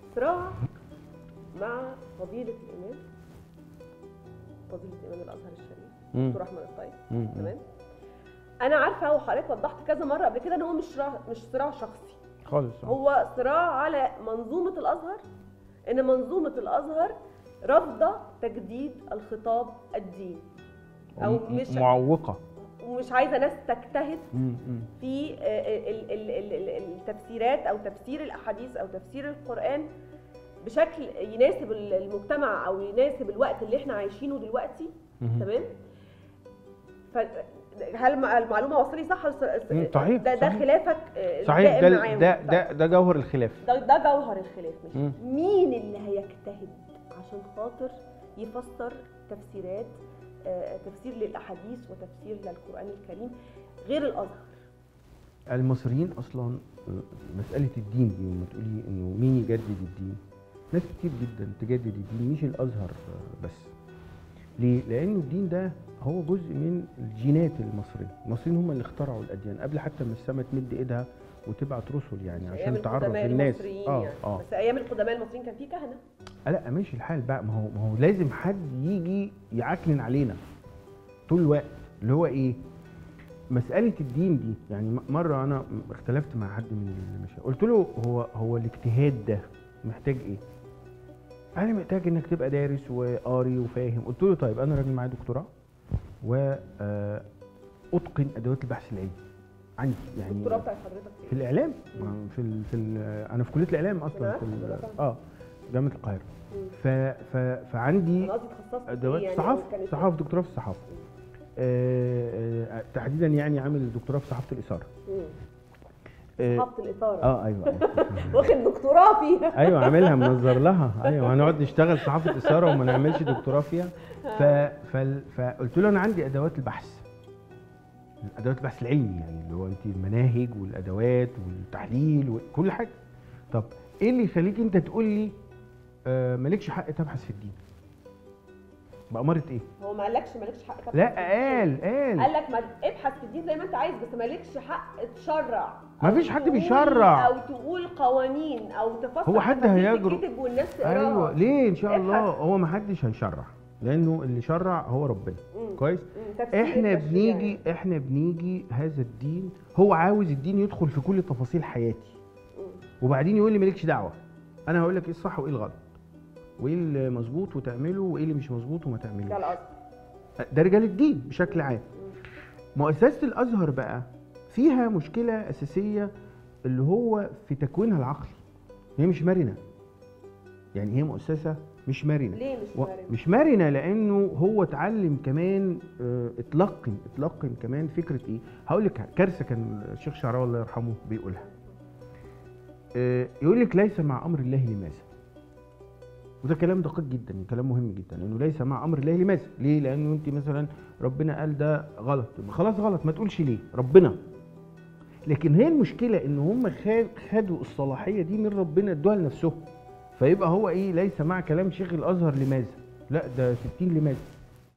صراع مع فضيله الامام فضيله امام الازهر الشريف مم. دكتور احمد الطيب مم. تمام انا عارفه وحضرتك وضحت كذا مره قبل كده ان هو مش صراع مش صراع شخصي خالص آه. هو صراع على منظومه الازهر ان منظومه الازهر رافضه تجديد الخطاب الديني او م- مش معوقه ومش عايزه ناس تجتهد مم. مم. في آه، ال- ال- ال- ال- التفسيرات او تفسير الاحاديث او تفسير القران بشكل يناسب المجتمع او يناسب الوقت اللي احنا عايشينه دلوقتي مم. تمام ف هل الم- المعلومه وصلي صح ولا س- مم، صحيح، ده ده صحيح. خلافك آه، صحيح الدائم ده معاهم. ده ده ده جوهر الخلاف ده ده جوهر الخلاف مش مم. مين اللي هيجتهد عشان خاطر يفسر تفسيرات آه، تفسير للاحاديث وتفسير للقران الكريم غير الازهر المصريين اصلا مساله الدين دي لما تقولي انه مين يجدد الدين ناس كتير جدا تجدد الدين مش الازهر بس ليه لانه الدين ده هو جزء من الجينات المصريه المصريين هم اللي اخترعوا الاديان قبل حتى ما السماء تمد ايدها وتبعت رسل يعني أيام عشان تعرف القدماء الناس المصريين اه يعني. اه بس ايام القدماء المصريين كان في كهنه لا ماشي الحال بقى ما هو ما هو لازم حد يجي يعكنن علينا طول الوقت اللي هو ايه مسألة الدين دي يعني م- مرة أنا اختلفت مع حد من المشايخ قلت له هو هو الاجتهاد ده محتاج إيه؟ قال لي محتاج إنك تبقى دارس وقاري وفاهم قلت له طيب أنا راجل معايا دكتوراه وأتقن أدوات البحث العلمي عندي يعني الدكتوراه بتاعت حضرتك في ايه؟ الإعلام ما في ال في ال أنا في كلية الإعلام أصلا أنا في ال- عارفة، أنا اه جامعة القاهرة مم. ف ف فعندي انا قصدي اتخصصت في ادوات ايه يعني صحافه أو كانت- صحافه دكتوراه في الصحافه آه، آه، تحديدا يعني عامل دكتوراه في صحافه الاثاره مم. آه، صحافه الاثاره اه ايوه ايوه واخد دكتوراه فيها ايوه عاملها منظر لها ايوه هنقعد نشتغل صحافه اثاره وما نعملش دكتوراه فيها ف... فال- فقلت له انا عندي ادوات البحث ادوات البحث العلمي يعني اللي هو انت المناهج والادوات والتحليل وكل حاجه طب ايه اللي يخليك انت تقول لي آه مالكش حق تبحث في الدين بأمارة ايه؟ هو ما قالكش مالكش حق تبحث لا في الدين. قال قال قال لك ما ابحث في الدين زي ما انت عايز بس مالكش حق تشرع ما أو فيش حد تقول- بيشرع. او تقول قوانين او تفسر هو حد تفاسير هيجرؤ؟ تتكتب والناس تقراها ايوه ليه ان شاء الله ابحث. هو ما حدش هيشرع لانه اللي شرع هو ربنا مم. كويس مم. تفسير احنا التشريع بنيجي يعني. احنا بنيجي هذا الدين هو عاوز الدين يدخل في كل تفاصيل حياتي مم. وبعدين يقول لي مالكش دعوه انا هقول لك ايه الصح وايه الغلط وايه اللي مظبوط وتعمله وايه اللي مش مظبوط وما ده تعملوش الازهر ده رجال الدين بشكل عام مم. مؤسسه الازهر بقى فيها مشكله اساسيه اللي هو في تكوينها العقلي هي مش مرنه يعني هي مؤسسه مش مرنه ليه مش و- مرن؟ مش مرنه لانه هو اتعلم كمان آه، اتلقن اتلقن كمان فكره ايه هقول لك كارثه كان الشيخ شعراوي الله يرحمه بيقولها آه، يقول لك ليس مع امر الله لماذا وده كلام دقيق جدا كلام مهم جدا انه ليس مع امر الله لماذا ليه لانه انت مثلا ربنا قال ده غلط يبقى خلاص غلط ما تقولش ليه ربنا لكن هي المشكله ان هم خد- خدوا الصلاحيه دي من ربنا ادوها لنفسهم فيبقى هو ايه ليس مع كلام شيخ الازهر لماذا لا ده 60 لماذا